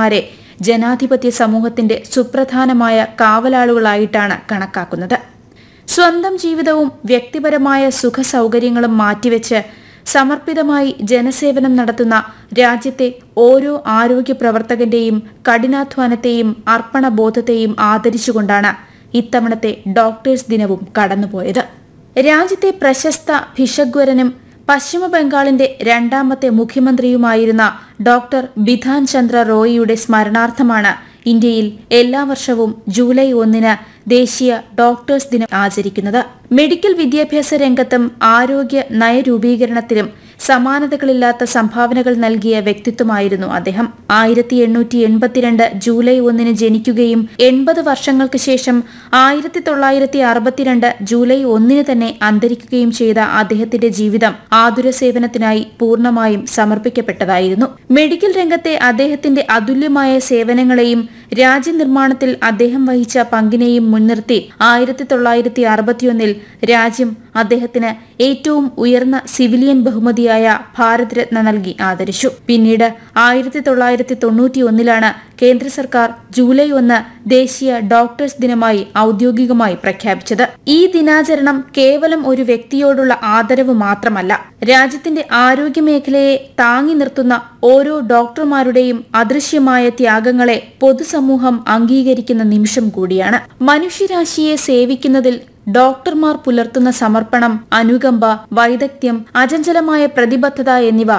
ഡോക്ടർമാരെ ജനാധിപത്യ സമൂഹത്തിന്റെ സുപ്രധാനമായ കാവലാളുകളായിട്ടാണ് കണക്കാക്കുന്നത് സ്വന്തം ജീവിതവും വ്യക്തിപരമായ സുഖ സൗകര്യങ്ങളും മാറ്റിവെച്ച് സമർപ്പിതമായി ജനസേവനം നടത്തുന്ന രാജ്യത്തെ ഓരോ ആരോഗ്യ പ്രവർത്തകന്റെയും കഠിനാധ്വാനത്തെയും അർപ്പണബോധത്തെയും ആദരിച്ചുകൊണ്ടാണ് ഇത്തവണത്തെ ഡോക്ടേഴ്സ് ദിനവും കടന്നുപോയത് രാജ്യത്തെ പ്രശസ്ത ഭിഷഗ്വരനും പശ്ചിമ ബംഗാളിന്റെ രണ്ടാമത്തെ മുഖ്യമന്ത്രിയുമായിരുന്ന ഡോക്ടർ ബിധാൻ ചന്ദ്ര റോയിയുടെ സ്മരണാർത്ഥമാണ് ഇന്ത്യയിൽ എല്ലാ വർഷവും ജൂലൈ ഒന്നിന് ദേശീയ ഡോക്ടേഴ്സ് ദിനം ആചരിക്കുന്നത് മെഡിക്കൽ വിദ്യാഭ്യാസ രംഗത്തും ആരോഗ്യ നയരൂപീകരണത്തിലും സമാനതകളില്ലാത്ത സംഭാവനകൾ നൽകിയ വ്യക്തിത്വമായിരുന്നു അദ്ദേഹം ആയിരത്തി എണ്ണൂറ്റി എൺപത്തിരണ്ട് ജൂലൈ ഒന്നിന് ജനിക്കുകയും എൺപത് വർഷങ്ങൾക്ക് ശേഷം ആയിരത്തി തൊള്ളായിരത്തി അറുപത്തിരണ്ട് ജൂലൈ ഒന്നിന് തന്നെ അന്തരിക്കുകയും ചെയ്ത അദ്ദേഹത്തിന്റെ ജീവിതം ആതുര സേവനത്തിനായി പൂർണ്ണമായും സമർപ്പിക്കപ്പെട്ടതായിരുന്നു മെഡിക്കൽ രംഗത്തെ അദ്ദേഹത്തിന്റെ അതുല്യമായ സേവനങ്ങളെയും രാജ്യനിർമ്മാണത്തിൽ അദ്ദേഹം വഹിച്ച പങ്കിനെയും മുൻനിർത്തി ആയിരത്തി തൊള്ളായിരത്തി അറുപത്തിയൊന്നിൽ രാജ്യം അദ്ദേഹത്തിന് ഏറ്റവും ഉയർന്ന സിവിലിയൻ ബഹുമതിയായ ഭാരതരത്ന നൽകി ആദരിച്ചു പിന്നീട് ആയിരത്തി തൊള്ളായിരത്തി തൊണ്ണൂറ്റിയൊന്നിലാണ് കേന്ദ്ര സർക്കാർ ജൂലൈ ഒന്ന് ദേശീയ ഡോക്ടേഴ്സ് ദിനമായി ഔദ്യോഗികമായി പ്രഖ്യാപിച്ചത് ഈ ദിനാചരണം കേവലം ഒരു വ്യക്തിയോടുള്ള ആദരവ് മാത്രമല്ല രാജ്യത്തിന്റെ ആരോഗ്യ മേഖലയെ താങ്ങി നിർത്തുന്ന ഓരോ ഡോക്ടർമാരുടെയും അദൃശ്യമായ ത്യാഗങ്ങളെ പൊതുസമൂഹം അംഗീകരിക്കുന്ന നിമിഷം കൂടിയാണ് മനുഷ്യരാശിയെ സേവിക്കുന്നതിൽ ഡോക്ടർമാർ പുലർത്തുന്ന സമർപ്പണം അനുകമ്പ വൈദഗ്ധ്യം അചഞ്ചലമായ പ്രതിബദ്ധത എന്നിവ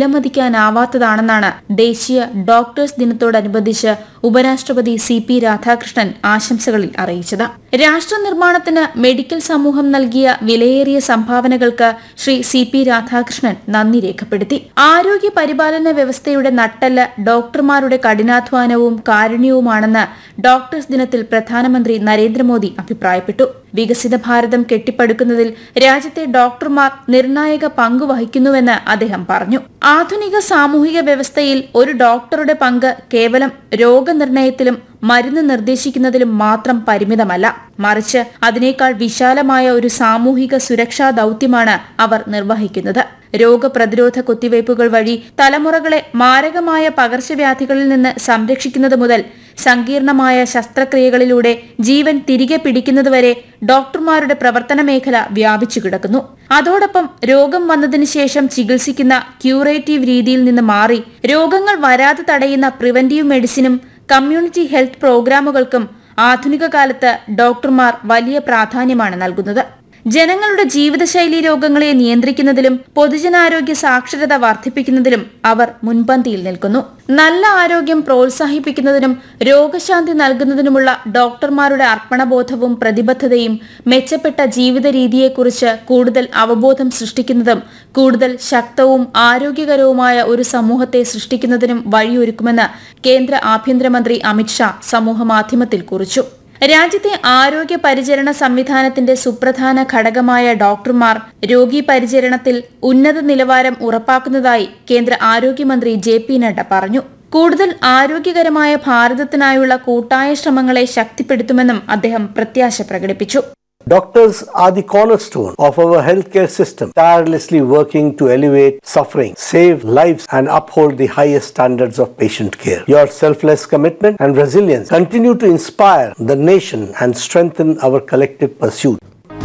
വിലമതിക്കാനാവാത്തതാണെന്നാണ് ദേശീയ ഡോക്ടേഴ്സ് ദിനത്തോടനുബന്ധിച്ച് ഉപരാഷ്ട്രപതി സി പി രാധാകൃഷ്ണൻ ആശംസകളിൽ അറിയിച്ചത് രാഷ്ട്ര നിർമ്മാണത്തിന് മെഡിക്കൽ സമൂഹം നൽകിയ വിലയേറിയ സംഭാവനകൾക്ക് ശ്രീ സി പി രാധാകൃഷ്ണൻ നന്ദി രേഖപ്പെടുത്തി ആരോഗ്യ പരിപാലന വ്യവസ്ഥയുടെ നട്ടെല്ല് ഡോക്ടർമാരുടെ കഠിനാധ്വാനവും കാരുണ്യവുമാണെന്ന് ഡോക്ടേഴ്സ് ദിനത്തിൽ പ്രധാനമന്ത്രി നരേന്ദ്രമോദി അഭിപ്രായപ്പെട്ടു വികസിത ഭാരതം കെട്ടിപ്പടുക്കുന്നതിൽ രാജ്യത്തെ ഡോക്ടർമാർ നിർണായക പങ്ക് വഹിക്കുന്നുവെന്ന് അദ്ദേഹം പറഞ്ഞു ആധുനിക സാമൂഹിക വ്യവസ്ഥയിൽ ഒരു ഡോക്ടറുടെ പങ്ക് കേവലം രോഗനിർണയത്തിലും മരുന്ന് നിർദ്ദേശിക്കുന്നതിലും മാത്രം പരിമിതമല്ല മറിച്ച് അതിനേക്കാൾ വിശാലമായ ഒരു സാമൂഹിക സുരക്ഷാ ദൌത്യമാണ് അവർ നിർവഹിക്കുന്നത് രോഗപ്രതിരോധ കുത്തിവയ്പ്പുകൾ വഴി തലമുറകളെ മാരകമായ പകർച്ചവ്യാധികളിൽ നിന്ന് സംരക്ഷിക്കുന്നത് മുതൽ സങ്കീർണമായ ശസ്ത്രക്രിയകളിലൂടെ ജീവൻ തിരികെ പിടിക്കുന്നതുവരെ ഡോക്ടർമാരുടെ പ്രവർത്തന മേഖല വ്യാപിച്ചു കിടക്കുന്നു അതോടൊപ്പം രോഗം വന്നതിന് ശേഷം ചികിത്സിക്കുന്ന ക്യൂറേറ്റീവ് രീതിയിൽ നിന്ന് മാറി രോഗങ്ങൾ വരാതെ തടയുന്ന പ്രിവന്റീവ് മെഡിസിനും കമ്മ്യൂണിറ്റി ഹെൽത്ത് പ്രോഗ്രാമുകൾക്കും ആധുനിക കാലത്ത് ഡോക്ടർമാർ വലിയ പ്രാധാന്യമാണ് നൽകുന്നത് ജനങ്ങളുടെ ജീവിതശൈലി രോഗങ്ങളെ നിയന്ത്രിക്കുന്നതിലും പൊതുജനാരോഗ്യ സാക്ഷരത വർദ്ധിപ്പിക്കുന്നതിലും അവർ മുൻപന്തിയിൽ നിൽക്കുന്നു നല്ല ആരോഗ്യം പ്രോത്സാഹിപ്പിക്കുന്നതിനും രോഗശാന്തി നൽകുന്നതിനുമുള്ള ഡോക്ടർമാരുടെ അർപ്പണബോധവും പ്രതിബദ്ധതയും മെച്ചപ്പെട്ട ജീവിത രീതിയെക്കുറിച്ച് കൂടുതൽ അവബോധം സൃഷ്ടിക്കുന്നതും കൂടുതൽ ശക്തവും ആരോഗ്യകരവുമായ ഒരു സമൂഹത്തെ സൃഷ്ടിക്കുന്നതിനും വഴിയൊരുക്കുമെന്ന് കേന്ദ്ര ആഭ്യന്തരമന്ത്രി അമിത്ഷാ സമൂഹമാധ്യമത്തിൽ കുറിച്ചു രാജ്യത്തെ ആരോഗ്യ പരിചരണ സംവിധാനത്തിന്റെ സുപ്രധാന ഘടകമായ ഡോക്ടർമാർ രോഗി പരിചരണത്തിൽ ഉന്നത നിലവാരം ഉറപ്പാക്കുന്നതായി കേന്ദ്ര ആരോഗ്യമന്ത്രി ജെ പി നഡ്ഡ പറഞ്ഞു കൂടുതൽ ആരോഗ്യകരമായ ഭാരതത്തിനായുള്ള കൂട്ടായ ശ്രമങ്ങളെ ശക്തിപ്പെടുത്തുമെന്നും അദ്ദേഹം പ്രത്യാശ പ്രകടിപ്പിച്ചു Doctors are the cornerstone of our healthcare system, tirelessly working to elevate suffering, save lives, and uphold the highest standards of patient care. Your selfless commitment and resilience continue to inspire the nation and strengthen our collective pursuit.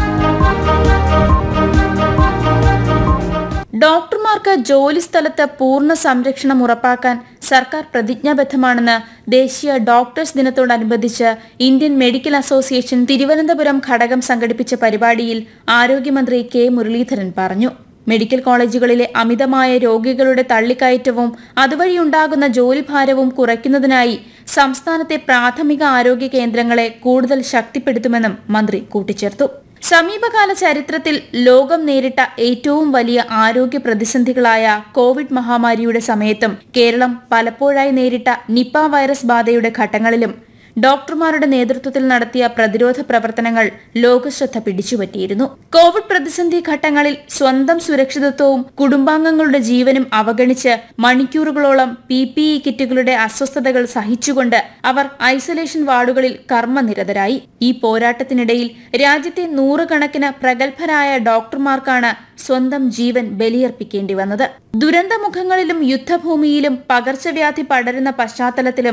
ഡോക്ടർമാർക്ക് ജോലി സ്ഥലത്ത് പൂർണ്ണ സംരക്ഷണം ഉറപ്പാക്കാൻ സർക്കാർ പ്രതിജ്ഞാബദ്ധമാണെന്ന് ദേശീയ doctors ദിനത്തോടനുബന്ധിച്ച് ഇന്ത്യൻ മെഡിക്കൽ അസോസിയേഷൻ തിരുവനന്തപുരം ഘടകം സംഘടിപ്പിച്ച പരിപാടിയിൽ ആരോഗ്യമന്ത്രി കെ മുരളീധരൻ പറഞ്ഞു മെഡിക്കൽ കോളേജുകളിലെ അമിതമായ രോഗികളുടെ തള്ളിക്കയറ്റവും അതുവഴിയുണ്ടാകുന്ന ജോലിഭാരവും കുറയ്ക്കുന്നതിനായി സംസ്ഥാനത്തെ പ്രാഥമിക ആരോഗ്യ കേന്ദ്രങ്ങളെ കൂടുതൽ ശക്തിപ്പെടുത്തുമെന്നും മന്ത്രി കൂട്ടിച്ചേർത്തു സമീപകാല ചരിത്രത്തിൽ ലോകം നേരിട്ട ഏറ്റവും വലിയ ആരോഗ്യ പ്രതിസന്ധികളായ കോവിഡ് മഹാമാരിയുടെ സമയത്തും കേരളം പലപ്പോഴായി നേരിട്ട നിപ്പ വൈറസ് ബാധയുടെ ഘട്ടങ്ങളിലും ഡോക്ടർമാരുടെ നേതൃത്വത്തിൽ നടത്തിയ പ്രതിരോധ പ്രവർത്തനങ്ങൾ ലോകശ്രദ്ധ പിടിച്ചുപറ്റിയിരുന്നു കോവിഡ് പ്രതിസന്ധി ഘട്ടങ്ങളിൽ സ്വന്തം സുരക്ഷിതത്വവും കുടുംബാംഗങ്ങളുടെ ജീവനും അവഗണിച്ച് മണിക്കൂറുകളോളം പി പി ഇ കിറ്റുകളുടെ അസ്വസ്ഥതകൾ സഹിച്ചുകൊണ്ട് അവർ ഐസൊലേഷൻ വാർഡുകളിൽ കർമ്മനിരതരായി ഈ പോരാട്ടത്തിനിടയിൽ രാജ്യത്തെ നൂറുകണക്കിന് പ്രഗത്ഭരായ ഡോക്ടർമാർക്കാണ് സ്വന്തം ജീവൻ ബലിയർപ്പിക്കേണ്ടി വന്നത് ദുരന്തമുഖങ്ങളിലും യുദ്ധഭൂമിയിലും പകർച്ചവ്യാധി പടരുന്ന പശ്ചാത്തലത്തിലും